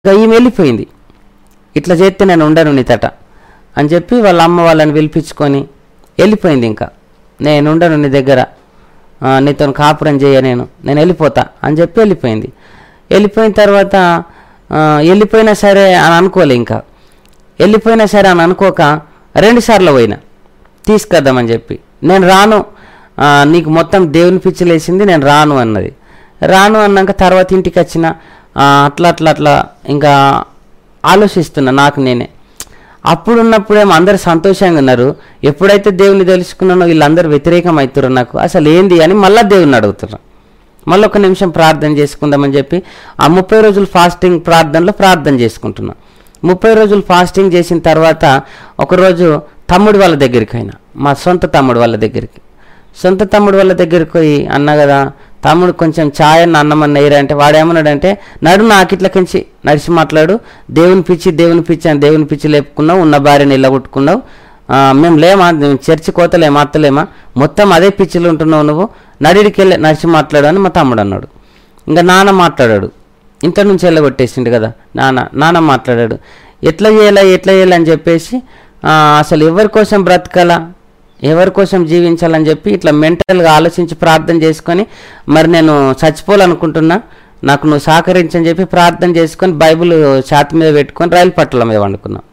ఇక ఈమె వెళ్ళిపోయింది ఇట్లా చేస్తే నేను ఉండను నీతట అని చెప్పి వాళ్ళ అమ్మ వాళ్ళని పిలిపించుకొని వెళ్ళిపోయింది ఇంకా నేను ఉండను నీ దగ్గర ఆ, నీతో కాపురం చేయ నేను నేను వెళ్ళిపోతా అని చెప్పి వెళ్ళిపోయింది వెళ్ళిపోయిన తర్వాత ఆ, వెళ్ళిపోయినా సరే అని అనుకోలే ఇంకా వెళ్ళిపోయినా సరే అని అనుకోక రెండు సార్లు పోయినా తీసుకొద్దామని చెప్పి నేను రాను ఆ, నీకు మొత్తం దేవుని పిచ్చిలేసింది నేను రాను అన్నది రాను అన్నాక తర్వాత ఇంటికి వచ్చిన ఆ, అట్లా అట్లా అట్లా ఇంకా ఆలోచిస్తున్నా నాకు నేనే అప్పుడున్నప్పుడేమో అందరు సంతోషంగా ఉన్నారు ఎప్పుడైతే దేవుని తెలుసుకున్నానో వీళ్ళందరూ వ్యతిరేకం అవుతారు నాకు అసలు ఏంది అని మళ్ళీ దేవుని అడుగుతున్నారు మళ్ళీ ఒక నిమిషం ప్రార్థన చేసుకుందామని చెప్పి ఆ ముప్పై రోజులు ఫాస్టింగ్ ప్రార్థనలో ప్రార్థన చేసుకుంటున్నా ముప్పై రోజులు ఫాస్టింగ్ చేసిన తర్వాత ఒకరోజు తమ్ముడు వాళ్ళ దగ్గరికి అయినా మా సొంత తమ్ముడు వాళ్ళ దగ్గరికి సొంత తమ్ముడు వాళ్ళ దగ్గరికి పోయి అన్న కదా తమ్ముడు కొంచెం ఛాయ్ అన్న అన్నం అన్న వేయరా అంటే వాడు ఏమన్నాడంటే నడు నాకు ఇట్ల కించి నడిచి మాట్లాడు దేవుని పిచ్చి దేవుని పిచ్చి అని దేవుని పిచ్చి లేపుకున్నావు ఉన్న భార్యని ఇల్లగొట్టుకున్నావు ఆ, మేము లేమా మేము చర్చి కోతలేమా అత్తలేమా మొత్తం అదే పిచ్చిలో ఉంటున్నావు నువ్వు నడిడికి వెళ్ళి నడిచి మాట్లాడు అని మా తమ్ముడు అన్నాడు ఇంకా నాన్న మాట్లాడాడు ఇంట్లో నుంచి వెళ్ళగొట్టేసిండు కదా నాన్న నాన్న మాట్లాడాడు ఎట్లా చేయాలా ఎట్లా చేయాలి అని చెప్పేసి ఆ, అసలు ఎవరి కోసం బ్రతకాలా ఎవరి కోసం జీవించాలని చెప్పి ఇట్లా మెంటల్గా ఆలోచించి ప్రార్థన చేసుకొని మరి నేను చచ్చిపోవాలనుకుంటున్నా నాకు నువ్వు సహకరించని చెప్పి ప్రార్థన చేసుకొని బైబిల్ ఛాతి మీద పెట్టుకొని రైలు పట్ల మీద వండుకున్నా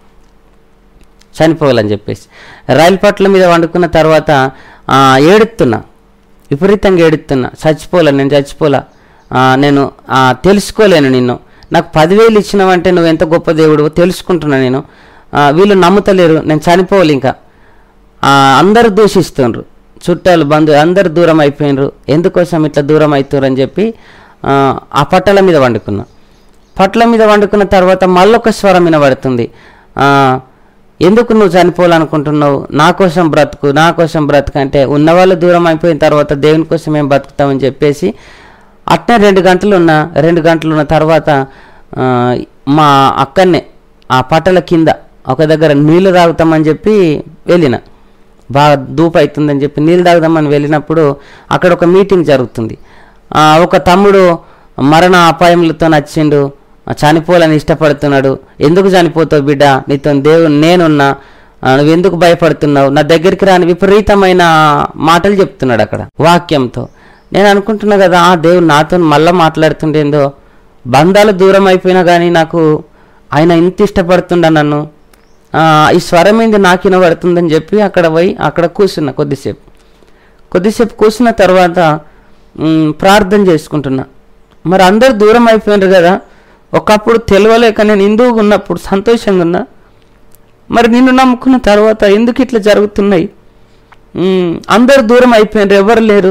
చనిపోవాలని చెప్పేసి రైలు పట్ల మీద వండుకున్న తర్వాత ఆ, ఏడుస్తున్నా విపరీతంగా ఏడుస్తున్నా చచ్చిపోలే నేను చచ్చిపోలా ఆ, నేను ఆ, తెలుసుకోలేను నిన్ను నాకు పదివేలు ఇచ్చినావంటే నువ్వు ఎంత గొప్ప దేవుడు తెలుసుకుంటున్నా నేను ఆ, వీళ్ళు నమ్ముతలేరు నేను చనిపోవాలి ఇంకా ఆ, అందరూ దూషిస్తుండ్రు చుట్టాలు బంధువులు అందరు దూరం అయిపోయినరు ఎందుకోసం ఇట్లా దూరం అవుతారు అని చెప్పి ఆ, ఆ పట్టల మీద వండుకున్నా పట్ల మీద వండుకున్న తర్వాత మళ్ళొక స్వరం వినబడుతుంది ఆ, ఎందుకు నువ్వు చనిపోవాలనుకుంటున్నావు నా కోసం బ్రతుకు నా కోసం బ్రతుకు అంటే ఉన్నవాళ్ళు దూరం అయిపోయిన తర్వాత దేవుని కోసం ఏం బతుకుతామని చెప్పేసి అట్నే రెండు గంటలు ఉన్న రెండు గంటలు ఉన్న తర్వాత ఆ, మా అక్కనే ఆ పట్టల కింద ఒక దగ్గర నీళ్లు తాగుతామని చెప్పి వెళ్ళిన బాగా దూపు అవుతుందని చెప్పి నీళ్ళు తాగుదామని వెళ్ళినప్పుడు అక్కడ ఒక మీటింగ్ జరుగుతుంది ఆ, ఒక తమ్ముడు మరణ అపాయములతో నచ్చిండు చనిపోవాలని ఇష్టపడుతున్నాడు ఎందుకు చనిపోతావు బిడ్డ నీతో దేవుడు నేనున్నా ఆ, నువ్వు ఎందుకు భయపడుతున్నావు నా దగ్గరికి రాని విపరీతమైన మాటలు చెప్తున్నాడు అక్కడ వాక్యంతో నేను అనుకుంటున్నా కదా ఆ దేవుడు నాతో మళ్ళీ మాట్లాడుతుండేందో బంధాలు దూరం అయిపోయినా కానీ నాకు ఆయన ఇంత ఇష్టపడుతుండ నన్ను ఆ, ఈ స్వరం ఏంది నాకు వినబడుతుందని చెప్పి అక్కడ పోయి అక్కడ కూర్చున్నా కొద్దిసేపు కొద్దిసేపు కూర్చున్న తర్వాత మ్, ప్రార్థన చేసుకుంటున్నా మరి అందరు దూరం అయిపోయినారు కదా ఒకప్పుడు తెలియలేక నేను హిందువుగా ఉన్నప్పుడు సంతోషంగా ఉన్నా మరి నిన్ను నమ్ముకున్న తర్వాత ఎందుకు ఇట్లా జరుగుతున్నాయి మ్, అందరు దూరం అయిపోయినారు ఎవరు లేరు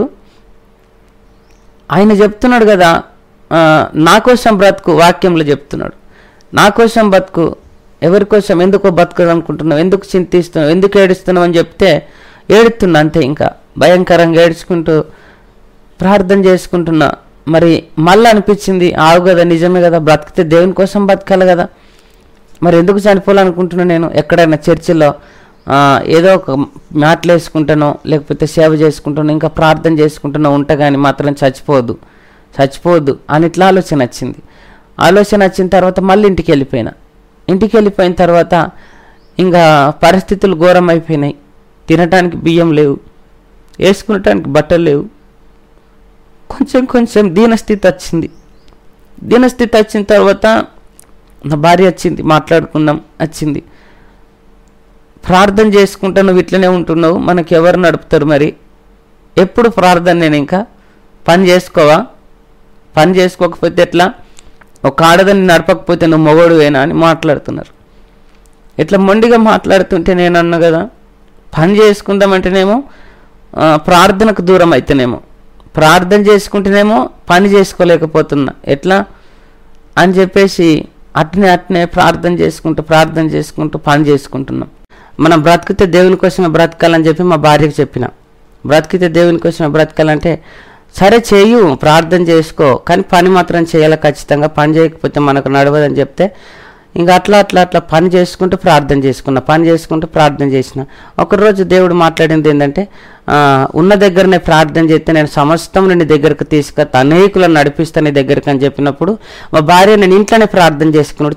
ఆయన చెప్తున్నాడు కదా ఆ, నా కోసం బ్రతుకు వాక్యంలో చెప్తున్నాడు నా కోసం బతుకు ఎవరి కోసం ఎందుకో బతుకు అనుకుంటున్నావు ఎందుకు చింతిస్తున్నావు ఎందుకు ఏడుస్తున్నావు అని చెప్తే ఏడుతున్నా అంతే ఇంకా భయంకరంగా ఏడ్చుకుంటూ ప్రార్థన చేసుకుంటున్నా మరి మళ్ళీ అనిపించింది ఆవు కదా నిజమే కదా బ్రతికితే దేవుని కోసం బతకాలి కదా మరి ఎందుకు చనిపోవాలనుకుంటున్నా నేను ఎక్కడైనా చర్చిలో ఆ, ఏదో ఒక మ్యాట్లు వేసుకుంటానో లేకపోతే సేవ చేసుకుంటానో ఇంకా ప్రార్థన చేసుకుంటానో ఉంటా కానీ మాత్రం చచ్చిపోవద్దు చచ్చిపోవద్దు అని ఇట్లా ఆలోచన వచ్చింది ఆలోచన వచ్చిన తర్వాత మళ్ళీ ఇంటికి వెళ్ళిపోయినా ఇంటికి వెళ్ళిపోయిన తర్వాత ఇంకా పరిస్థితులు ఘోరం అయిపోయినాయి తినటానికి బియ్యం లేవు వేసుకునటానికి బట్టలు లేవు కొంచెం కొంచెం దీనస్థితి వచ్చింది దీనస్థితి వచ్చిన తర్వాత నా భార్య వచ్చింది మాట్లాడుకుందాం వచ్చింది ప్రార్థన చేసుకుంటా నువ్వు ఇట్లనే ఉంటున్నావు మనకి ఎవరు నడుపుతారు మరి ఎప్పుడు ప్రార్థన నేను ఇంకా పని చేసుకోవా పని చేసుకోకపోతే ఎట్లా ఒక ఆడదాన్ని నడపకపోతే నువ్వు మొగోడువేనా అని మాట్లాడుతున్నారు ఇట్లా మొండిగా మాట్లాడుతుంటే నేను అన్నా కదా పని చేసుకుందామంటేనేమో ఆ, ప్రార్థనకు దూరం అయితేనేమో ప్రార్థన చేసుకుంటేనేమో పని చేసుకోలేకపోతున్నా ఎట్లా అని చెప్పేసి అట్నే అట్నే ప్రార్థన చేసుకుంటూ ప్రార్థన చేసుకుంటూ పని చేసుకుంటున్నాం మనం బ్రతికితే దేవుని కోసమే బ్రతకాలని చెప్పి మా భార్యకి చెప్పిన బ్రతికితే దేవుని కోసమే బ్రతకాలంటే సరే చేయు ప్రార్థన చేసుకో కానీ పని మాత్రం చేయాలి ఖచ్చితంగా పని చేయకపోతే మనకు నడవదని చెప్తే ఇంకా అట్లా అట్లా అట్లా పని చేసుకుంటూ ప్రార్థన చేసుకున్నా పని చేసుకుంటూ ప్రార్థన చేసిన ఒకరోజు దేవుడు మాట్లాడింది ఏంటంటే ఆ, ఉన్న దగ్గరనే ప్రార్థన చేస్తే నేను సమస్తం నీ దగ్గరకు తీసుకొస్తా అనేకులను నడిపిస్తా నీ దగ్గరకు అని చెప్పినప్పుడు మా భార్య నేను ఇంట్లోనే ప్రార్థన చేసుకున్నాడు